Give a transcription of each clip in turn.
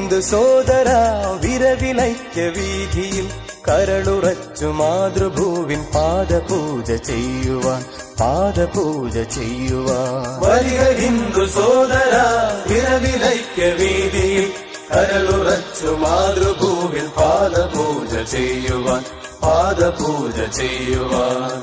ഹിന്ദു സോദര വിരവിലൈക്യ വീതിയിൽ കരളുറച്ചു മാതൃഭൂവിൻ പാദപൂജ ചെയ്യുവാൻ പാദപൂജ ചെയ്യുവാൻ വരിക ഹിന്ദു സോദര വിരവിലൈക്യ വീതിയിൽ കരളുറച്ചു മാതൃഭൂവിൽ പാദപൂജ ചെയ്യുവാൻ പാദപൂജ ചെയ്യുവാൻ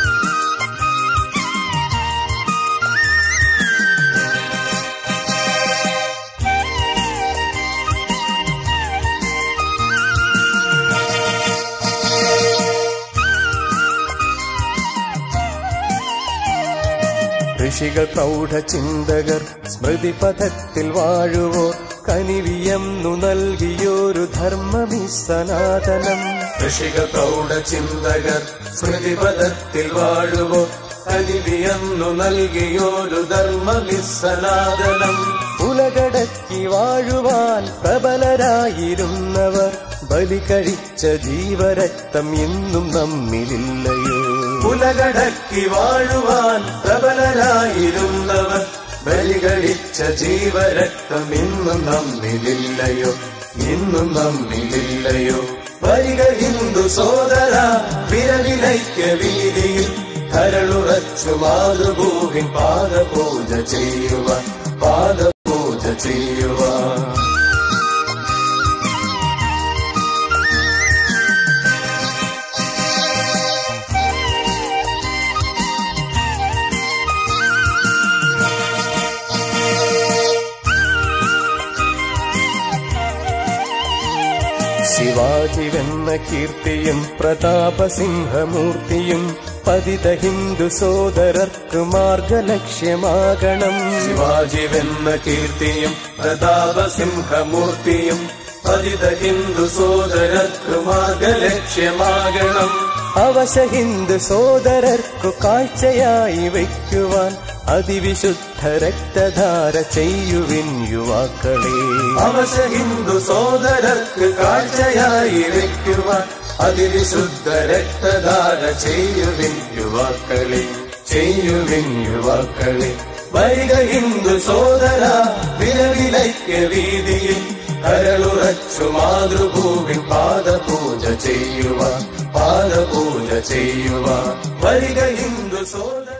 ഋഷികൾ പ്രൗഢചിന്തകർ സ്മൃതിപഥത്തിൽ വാഴുവോർ കനിവിയന്നു നൽകിയൊരു ധർമ്മമി സനാതനം ഋഷികൾ പ്രൗഢ ചിന്തകർ സ്മൃതിപഥത്തിൽ വാഴുവോ കലിവിയെന്നു നൽകിയൊരു ധർമ്മവിസനാദനം ഉലകടക്കി വാഴുവാൻ പ്രബലരായിരുന്നവർ ബലി കഴിച്ച ജീവരക്തം എന്നും നമ്മിലില്ലയോ ഉലകടക്കി വാഴുവാൻ പ്രബലരായിരുന്നവർ ബലികഴിച്ച ജീവരക്തം ഇന്നും നമ്മിലില്ലയോ ഇന്നും നമ്മിലില്ലയോ വരിക ഹിന്ദു സോദര വിരവിലൈക്യ വീതിയിൽ കരളുറച്ചു മാതൃഭൂവിൻ പാദപൂജ ചെയ്യുവാൻ പാദപൂജ ചെയ്യുവാൻ ശിവാജിവെന്ന കീർത്തിയും പ്രതാപസിംഹമൂർത്തിയും പതിത ഹിന്ദു സോദരർക്ക് മാർഗലക്ഷ്യമാകണം ശിവാജിവെന്ന കീർത്തിയും പ്രതാപസിംഹമൂർത്തിയും പതിത ഹിന്ദു സോദരർക്ക് മാർഗലക്ഷ്യമാകണം അവശ ഹിന്ദു സോദരർക്കു കാഴ്ചയായി വയ്ക്കുവാൻ അതിവിശുദ്ധ രക്തധാര ചെയ്യുവിൻ യുവാക്കളെ അവശ ഹിന്ദു സോദരർക്ക് കാഴ്ചയായി വെക്കുവാൻ അതിവിശുദ്ധ രക്തധാര ചെയ്യുവിൻ യുവാക്കളെ ചെയ്യുവിൻ യുവാക്കളെ വരിക ഹിന്ദു സോദര വിരവിലൈക്യ വീതിയിൽ കരളുറച്ചു മാതൃഭൂവിൻ പാദപൂജ ചെയ്യുവാൻ പാദപൂജ ചെയ്യുവാൻ വരിക ഹിന്ദു സോദര